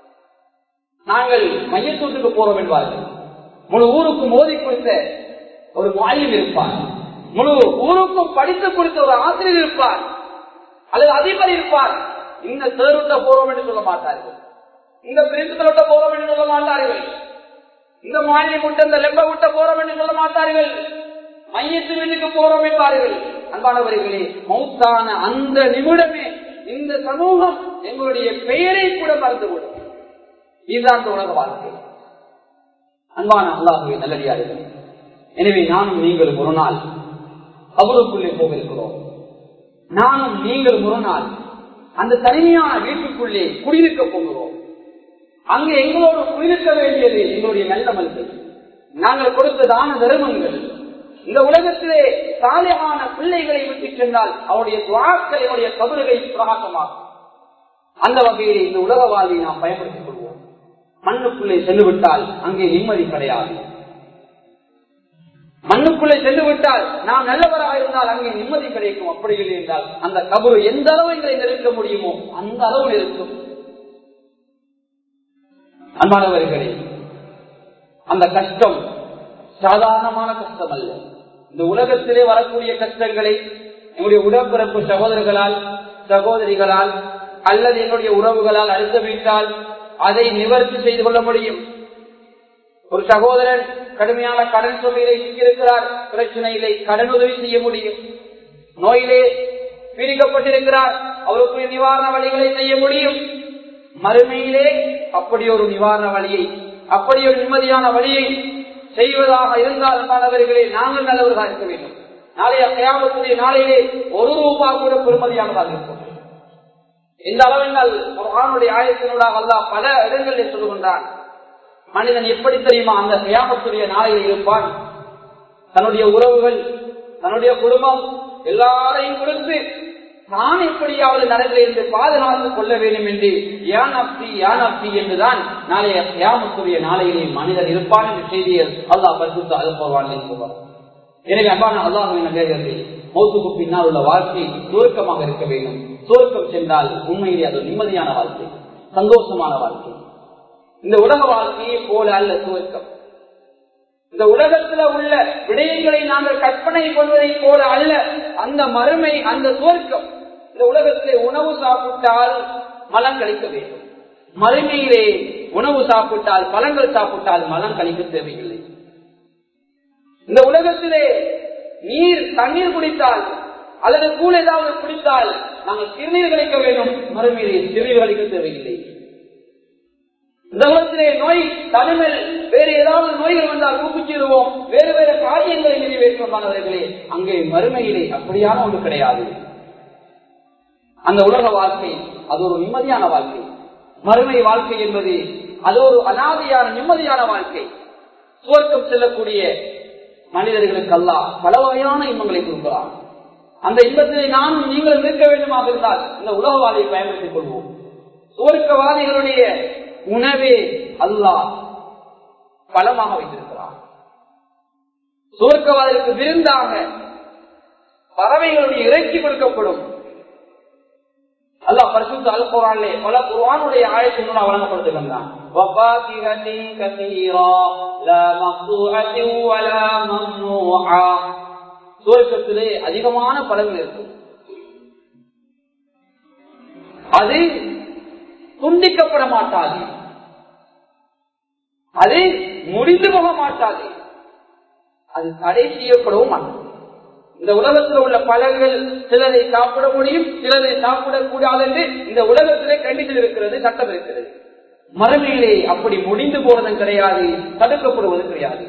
நாங்கள் மையத்தூட்டுக்கு போறோம் என்பார்கள் முழு ஊருக்கும் மோதி கொடுத்த ஒரு மாயம் இருப்பார் முழு ஊருக்கும் படித்து கொடுத்த ஒரு ஆசிரியர் இருப்பார் அல்லது அதிபர் இருப்பார் இந்த தேர்வுட்ட போறோம் என்று சொல்ல மாட்டார்கள் இந்த பிரின்சிபல் போறோம் என்று சொல்ல மாட்டார்கள் இந்த மாநிலம் விட்டு இந்த லெப்ப விட்ட போறோம் என்று சொல்ல மாட்டார்கள் மையத்து வீட்டுக்கு போறோம் என்பார்கள் அன்பானவர்களே மௌத்தான அந்த நிமிடமே இந்த சமூகம் எங்களுடைய பெயரை கூட மறந்துவிடும் இதுதான் இந்த உலக வாழ்க்கை அன்பான அல்லாஹுவை நல்லடியார்கள் எனவே நானும் நீங்களும் ஒரு நாள் கபருக்குள்ளே போக இருக்கிறோம் நானும் நீங்களும் ஒரு நாள் அந்த தனிமையான வீட்டுக்குள்ளே குடியிருக்க போகிறோம் அங்கு எங்களோடு குடியிருக்க வேண்டியது எங்களுடைய நல்லமல்கள் நாங்கள் கொடுத்த தான தர்மங்கள் இந்த உலகத்திலே சாலையான பிள்ளைகளை விட்டு சென்றால் அவருடைய துவாக்கள் என்னுடைய கபறுகளை பிரகாசமாகும் அந்த வகையில் இந்த உலக வாழ்வை நாம் பயன்படுத்திக் கொள்வோம் மண்ணுக்குள்ளே சென்று விட்டால் அங்கே நிம்மதி கிடையாது மண்ணுக்குள்ளே சென்று விட்டால் நாம் நல்லவராக இருந்தால் அங்கே நிம்மதி கிடைக்கும் அப்படி இல்லை என்றால் அந்த கபரு எந்த அளவு எங்களை நெருக்க முடியுமோ அந்த அளவு நெருக்கும் அன்பானவர்களே அந்த கஷ்டம் சாதாரணமான கஷ்டம் அல்ல இந்த உலகத்திலே வரக்கூடிய கஷ்டங்களை எங்களுடைய உடற்பிறப்பு சகோதரர்களால் சகோதரிகளால் அல்லது எங்களுடைய உறவுகளால் அடுத்த வீட்டால் அதை நிவர்த்தி செய்து கொள்ள முடியும் ஒரு சகோதரன் கடுமையான கடன் சுமையிலே சிக்கியிருக்கிறார் பிரச்சனையிலே கடன் உதவி செய்ய முடியும் நோயிலே பீடிக்கப்பட்டிருக்கிறார் அவருக்கு நிவாரண வழிகளை செய்ய முடியும் மறுமையிலே அப்படி ஒரு நிவாரண வழியை அப்படி ஒரு நிம்மதியான வழியை செய்வதாக இருந்தால் மாணவர்களே நாங்கள் நல்லவர்களாக இருக்க வேண்டும் நாளைய கயாமத்துடைய நாளையிலே ஒரு ரூபா கூட பெருமதியானதாக இருக்கும் இந்த அளவென்றால் குரானுடைய ஆயத்தினூடாக அல்லா பல இடங்களில் சொல்லுகின்றான் மனிதன் எப்படி தெரியுமா அந்த கயாமத்துடைய நாளையில் இருப்பான் தன்னுடைய உறவுகள் தன்னுடைய குடும்பம் எல்லாரையும் கொடுத்து தான் எப்படியாவது நரகில் இருந்து பாதுகாத்துக் கொள்ள வேண்டும் என்று யான் அப்பி யான் அப்பி என்றுதான் நாளைய கியாமத்துடைய நாளையிலே மனிதன் இருப்பான் என்ற செய்தியை அல்லாஹ் பரிசுத்த அல்பவான் சொல்வார் எனவே அன்பான அல்லாஹின் நேரத்தை மௌத்துக்கு பின்னால் உள்ள வாழ்க்கை சுருக்கமாக இருக்க வேண்டும் சுருக்கம் சென்றால் உண்மையிலே அது நிம்மதியான வாழ்க்கை சந்தோஷமான வாழ்க்கை இந்த உலக வாழ்க்கையை போல அல்ல சுருக்கம் இந்த உலகத்துல உள்ள விடயங்களை நாங்கள் கற்பனை கொள்வதை போல அல்ல அந்த மறுமை அந்த சுவர்க்கம் இந்த உலகத்திலே உணவு சாப்பிட்டால் மலம் கழிக்க வேண்டும் மறுமையிலே உணவு சாப்பிட்டால் பழங்கள் சாப்பிட்டால் மலம் கழிக்க தேவையில்லை இந்த உலகத்திலே நீர் தண்ணீர் குடித்தால் அல்லது கூழ் ஏதாவது குடித்தால் நாங்கள் சிறுநீர் கழிக்க வேண்டும் மறுமையிலே சிறுநீர் கழிக்க தேவையில்லை இந்த உலகத்திலே நோய் தனிமல் வேறு ஏதாவது நோய்கள் வந்தால் ஊக்குச்சிடுவோம் வேறு வேறு காரியங்களை நிறைவேற்றமானவர்களே அங்கே மறுமையிலே அப்படியான ஒன்று கிடையாது அந்த உலக வாழ்க்கை அது ஒரு நிம்மதியான வாழ்க்கை மறுமை வாழ்க்கை என்பது அது ஒரு அனாதையான நிம்மதியான வாழ்க்கை சுவர்க்கம் செல்லக்கூடிய மனிதர்களுக்கு அல்ல பல வகையான இன்பங்களை கொடுக்கலாம் அந்த இன்பத்திலே நானும் நீங்களும் இருக்க வேண்டுமாக இருந்தால் இந்த உலக வாழ்வை பயன்படுத்திக் கொள்வோம் சுவர்க்கவாதிகளுடைய உணவே அல்லாஹ் பலமாக வைத்திருக்கிறார் சுவர்க்கவாதிற்கு விருந்தாக பறவைகளுடைய இறைச்சி கொடுக்கப்படும் அல்லாஹ் பரிசுத்த அல் குரான்லே பல குர்ஆனுடைய ஆயத்தின் வழங்கப்படுத்துகின்றான் وَفَاكِهَةٍ كَثِيرًا لَا مَقْطُوعَةٍ وَلَا مَمْنُوعَةٍ சுவர்க்கத்திலே அதிகமான பலன்கள் இருக்கும் அது துண்டிக்கப்பட மாட்டாது அது முடிந்து போக மாட்டாது அது தடை செய்யப்படவும் மாட்டாது இந்த உலகத்தில் உள்ள பழங்கள் சிலரை சாப்பிட முடியும் சிலரை சாப்பிடக்கூடாது என்று இந்த உலகத்திலே கண்டித்து இருக்கிறது சட்டம் இருக்கிறது மறுமையிலே அப்படி முடிந்து போவதும் கிடையாது தடுக்கப்படுவதும் கிடையாது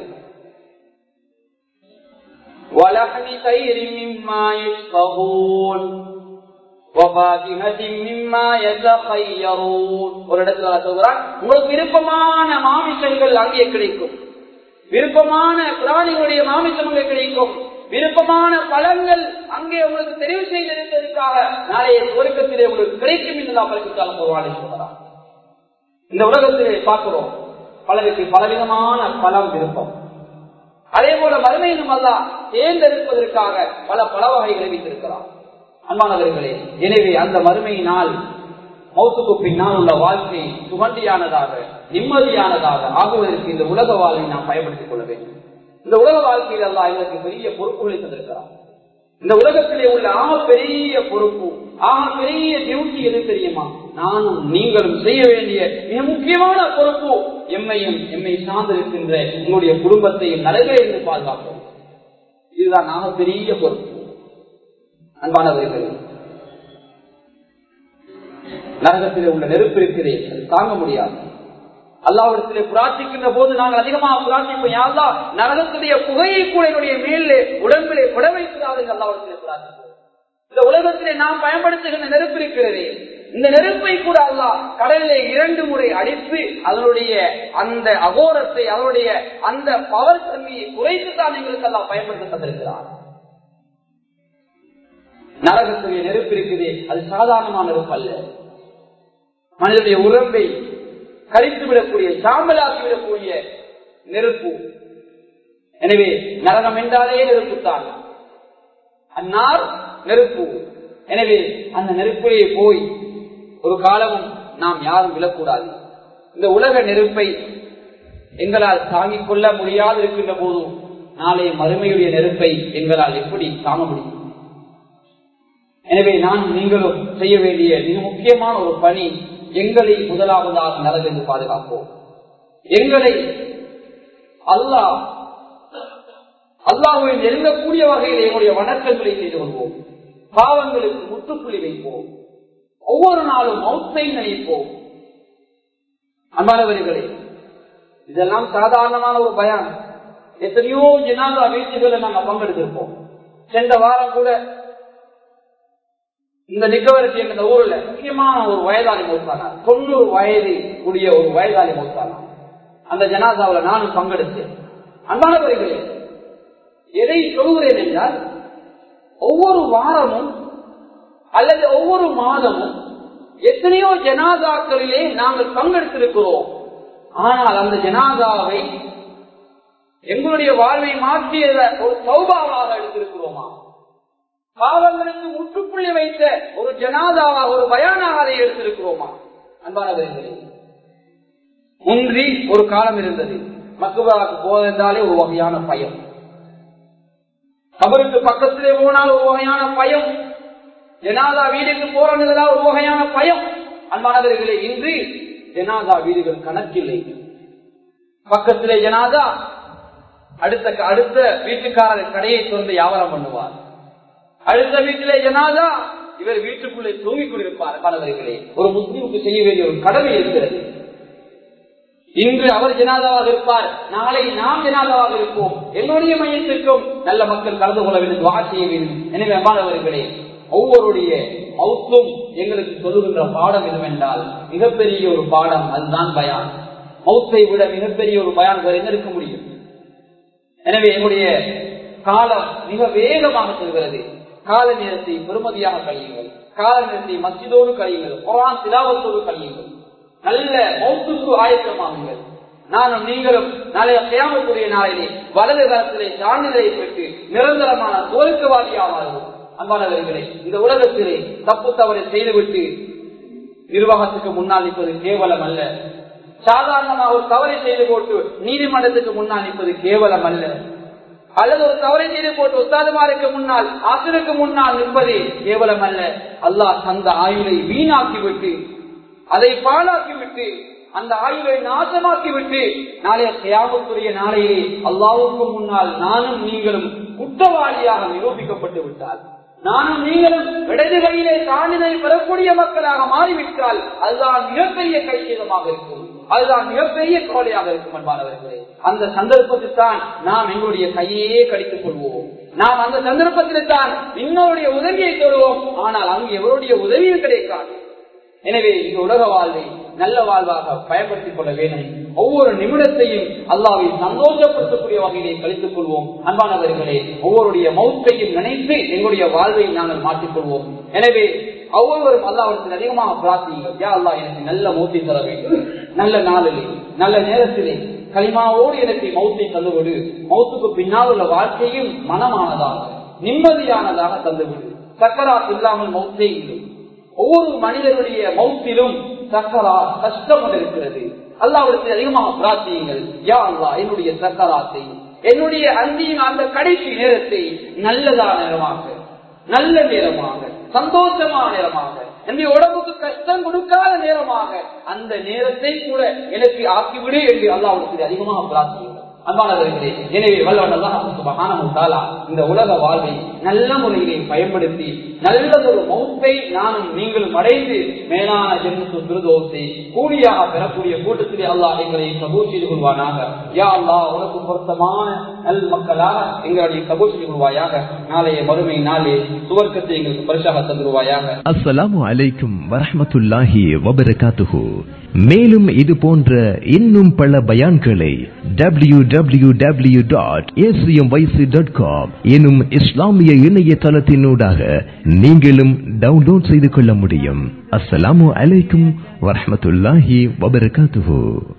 وَلَحْمِ طَيْرٍ مِّمَّا يَشْتَهُونَ وَفَاكِهَةٍ مِّمَّا يَتَخَيَّرُونَ ஒரு இடத்துல அல்லாஹ் சொல்கிறான் உங்களுக்கு விருப்பமான மாமிசங்கள் அங்கே கிடைக்கும் விருப்பமான பிராணிகளுடைய மாமிசம் அங்கே கிடைக்கும் விருப்பமான பழங்கள் அங்கே உங்களுக்கு தெரிவு செய்திருப்பதற்காக நாளைய சுவர்க்கத்திலே உங்களுக்கு கிடைக்கும் என்று நான் பரிசுத்தால் ஒருவாளை சொல்கிறான் இந்த உலகத்திலே பார்க்கிறோம் பலருக்கு பலவிதமான பலம் விருப்பம் அதே போல மறுமையிலும் அல்ல தேர்ந்தெடுப்பதற்காக பல பல வகைகளை வைத்திருக்கிறார் அன்பானவர்களே எனவே அந்த மறுமையினால் மௌத்துக்கு பின்னால் உள்ள வாழ்க்கை சுகண்டியானதாக நிம்மதியானதாக ஆகுவதற்கு இந்த உலக வாழ்வை நாம் பயன்படுத்திக் கொள்ள வேண்டும் இந்த உலக வாழ்க்கையில் எல்லாம் எங்களுக்கு பெரிய பொறுப்புகளை தந்திருக்கிறார் இந்த உலகத்திலே உள்ள ஆக பெரிய பொறுப்பு ஆக பெரிய டியூட்டி எது தெரியுமா நானும் நீங்களும் செய்ய வேண்டிய மிக முக்கியமான பொறுப்பு எம்மையும் எம்மை சார்ந்திருக்கின்ற உங்களுடைய குடும்பத்தையும் நலவே என்று பாதுகாப்போம் இதுதான் ஆக பெரிய பொறுப்பு அன்பானவர்கள் நரகத்திலே உள்ள நெருப்பு இருக்கிறேன் அது தாங்க முடியாது அல்லாவிடத்திலே பிரார்த்திக்கின்ற போது நாங்கள் அதிகமாக பிரார்த்திப்போம் யாரா நரகத்துடைய புகையை கூட என்னுடைய மேலே உடம்பிலே புட வைக்கிறார்கள் என்று அல்லாவிடத்திலே பிரார்த்திப்போம் இந்த உலகத்திலே நாம் பயன்படுத்துகின்ற நெருப்பு இருக்கிறதே இந்த நெருப்பை கூட அல்லா கடலிலே இரண்டு முறை அடித்து அதனுடைய அந்த அகோரத்தை அதனுடைய அந்த பவர் தன்மையை குறைத்து தான் எங்களுக்கு எல்லாம் பயன்படுத்த தந்திருக்கிறார் நரகத்துடைய நெருப்பு இருக்குதே அது சாதாரணமான நெருப்பு அல்ல மனிதனுடைய உடம்பை கரித்து விடக்கூடிய சாம்பலாக்கி விடக்கூடிய நெருப்பு எனவே நரகம் என்றாலே நெருப்புத்தான் அந்நார் நெருப்பு எனவே அந்த நெருப்பிலே போய் ஒரு காலமும் நாம் யாரும் விழக்கூடாது இந்த உலக நெருப்பை எங்களால் தாங்கிக் கொள்ள முடியாது இருக்கின்ற போதும் நாளை மறுமையுடைய நெருப்பை எங்களால் எப்படி தாங்க முடியும் எனவே நான் நீங்களும் செய்ய வேண்டிய மிக முக்கியமான ஒரு பணி எங்களை முதலாவதாக நரகிருந்து பாதுகாப்போம் எங்களை அல்லாஹ் அல்லாஹுவை நெருங்கக்கூடிய வகையில் எங்களுடைய வணக்கங்களை செய்து கொள்வோம் பாவங்களுக்கு முற்றுப்புள்ளி வைப்போம் ஒவ்வொரு நாளும் மௌத்தை நினைப்போம் அன்பானவர்களே இதெல்லாம் சாதாரணமான ஒரு பயம் எத்தனையோ ஜனாதா வீழ்ச்சிகளை நாங்கள் பங்கெடுத்திருப்போம் சென்ற வாரம் கூட இந்த நிக்கவரசி என்ற ஊர்ல முக்கியமான ஒரு வயதாளி மௌத்தானார் தொண்ணூறு வயது கூடிய ஒரு வயதாளி மௌத்தானார் அந்த ஜனாதாவில் நானும் பங்கெடுத்தேன் அன்பானவர்களே எதை சொல்கிறேன் என்றால் ஒவ்வொரு வாரமும் அல்லது ஒவ்வொரு மாதமும் எத்தனையோ ஜனாதாக்களிலே நாங்கள் பங்கெடுத்திருக்கிறோம் ஆனால் அந்த ஜனாதாவை எங்களுடைய வாழ்வை மாற்றிய ஒரு சௌபாவாக எடுத்திருக்கிறோமா பாவங்களுக்கு முற்றுப்புள்ளி வைத்த ஒரு ஜனாதாவாக ஒரு பயானாக அதை எடுத்திருக்கிறோமா அன்பானவர்களே முன்றி ஒரு காலம் இருந்தது மக்குபாவுக்கு போவதென்றாலே ஒரு வகையான பயம் கபருக்கு பக்கத்திலே போனால் ஒரு வகையான பயம் ஜனாதா வீடுக்கு போறதுல ஒரு வகையான பயம் அன்பானவர்களே இன்று ஜனாதா வீடுகள் கணக்கில்லை பக்கத்திலே ஜனாதா அடுத்த அடுத்த வீட்டுக்காரர் கடையை திறந்து வியாபாரம் பண்ணுவார் அடுத்த வீட்டிலே ஜனாதா இவர் வீட்டுக்குள்ளே தூங்கிக் கொண்டிருப்பார் பலவர்களே ஒரு முஸ்லீமுக்கு செய்ய வேண்டிய ஒரு கடமை இருக்கிறது இன்று அவர் ஜனாதாவாக இருப்பார் நாளை நாம் ஜனாதாவாக இருப்போம் என்னுடைய மையத்திற்கும் நல்ல மக்கள் கலந்து கொள்ள வேண்டும் துவா செய்ய வேண்டும் எனவே அம்மாதவர்களே ஒவ்வொருடைய மௌத்தும் எங்களுக்கு சொல்லுகின்ற பாடம் எதுவென்றால் மிகப்பெரிய ஒரு பாடம் அதுதான் பயான் மௌத்தை விட மிகப்பெரிய ஒரு பயான் வேறு என்ன இருக்க முடியும் எனவே என்னுடைய காலம் மிக வேகமாக செல்கிறது கால நேரத்தை பெருமதியாக கழியுங்கள் கால நேரத்தை மசிதோடு கழியுங்கள் குரான் திலாவத்தோடு கழியுங்கள் நல்ல மௌத்துக்கு ஆயத்தமாகுங்கள் நானும் நீங்களும் நாளைய கியாமக்கூடிய நாளிலே வலது காலத்திலே சான்றிதழை பெற்று நிரந்தரமான தோல்கவாதியாக மாறுவோம் அன்பானவர்களே இந்த உலகத்திலே தப்பு தவறை செய்துவிட்டு நிர்வாகத்துக்கு முன்னால் நிற்பது கேவலம் அல்ல சாதாரணமாக ஒரு தவறை செய்து போட்டு நீதிமன்றத்துக்கு முன்னால் நிற்பது கேவலம் அல்ல அல்லது ஒரு தவறை செய்து போட்டு உஸ்தாதுமாருக்கு முன்னால் ஆசிரியருக்கு முன்னால் நிற்பது கேவலம் அல்ல அல்லாஹ் தந்த ஆயுளை வீணாக்கி விட்டு அதை பாழாக்கி விட்டு அந்த ஆயுளை நாசமாக்கி விட்டு நாளைய தியாகத்துடைய நாளையே அல்லாவுக்கு முன்னால் நானும் நீங்களும் குற்றவாளியாக நிரூபிக்கப்பட்டு விட்டால் நானும் நீங்களும் இடது கையிலே சான்றிதழை பெறக்கூடிய மக்களாக மாறிவிட்டால் அதுதான் மிகப்பெரிய கைசேதமாக இருக்கும் அதுதான் மிகப்பெரிய கவலையாக இருக்கும் அன்பானவர்களே அந்த சந்தர்ப்பத்தில் தான் நாம் எங்களுடைய கையே கடித்துக் கொள்வோம் நாம் அந்த சந்தர்ப்பத்தில் தான் இன்னொருடைய உதவியை தருவோம் ஆனால் அங்கு எவருடைய உதவியும் கிடைக்காது எனவே இந்த உலக வாழ்வை நல்ல வாழ்வாக பயன்படுத்திக் கொள்ள வேண்டும் ஒவ்வொரு நிமிடத்தையும் அல்லாவை சந்தோஷப்படுத்தக்கூடிய வகையிலே கழித்துக் கொள்வோம் அன்பானவர்களே ஒவ்வொருடைய மௌத்தையும் நினைத்து எங்களுடைய வாழ்வை நாங்கள் மாற்றிக்கொள்வோம் எனவே ஒவ்வொருவரும் அல்லாவிடத்தில் அதிகமாக பிரார்த்தியுங்கள் யா அல்லா எனக்கு நல்ல மௌத்தை தர வேண்டும் நல்ல நாளிலே நல்ல நேரத்திலே களிமாவோடு எனக்கு மௌத்தை தந்துவிடு மௌத்துக்கு பின்னால் உள்ள வாழ்க்கையும் மனமானதாக நிம்மதியானதாக தந்துவிடு சக்கராத் இல்லாமல் மௌத்தே இல்லை ஒவ்வொரு மனிதனுடைய மௌத்திலும் சக்கரா கஷ்டம் இருக்கிறது அல்லாவிடத்தில் அதிகமாக பிரார்த்தியுங்கள் யா அல்லா என்னுடைய சக்கராத்தை என்னுடைய அந்தியும் அந்த கடைசி நேரத்தை நல்லதா நேரமாக நல்ல நேரமாக சந்தோஷமான நேரமாக என்னுடைய உடம்புக்கு கஷ்டம் கொடுக்காத நேரமாக அந்த நேரத்தை கூட எனக்கு ஆக்கிவிடு என்று அல்லாவிடத்தில் அதிகமாக பிரார்த்தியுங்கள் அன்பானவர்களே எனவே வல்லவனல்லா இந்த உலக வாழ்வை நல்ல முறையிலே பயன்படுத்தி நல்லதொரு மௌத்தை நானும் நீங்களும் அடைந்து மேலான ஜென்மத்து திருதோசை கூலியாக பெறக்கூடிய கூட்டத்திலே அல்லாஹ் எங்களை கபூர் செய்து கொள்வானாக யா அல்லா உனக்கு பொருத்தமான நல் மக்களாக எங்களுடைய கபூர் செய்து கொள்வாயாக நாளைய மறுமை நாளே சுவர்க்கத்தை எங்களுக்கு பரிசாக தந்துருவாயாக அஸ்ஸலாமு அலைக்கும் வரஹ்மத்துல்லாஹி வபரகாத்துஹு மேலும் இது போன்ற இன்னும் பல பயான்களை W W W dot dot com எனும் இஸ்லாமிய இணையதளத்தினூடாக நீங்களும் டவுன்லோட் செய்து கொள்ள முடியும் அஸ்ஸலாமு அலைக்கும் வரஹ்மத்துல்லாஹி வபரகாத்துஹு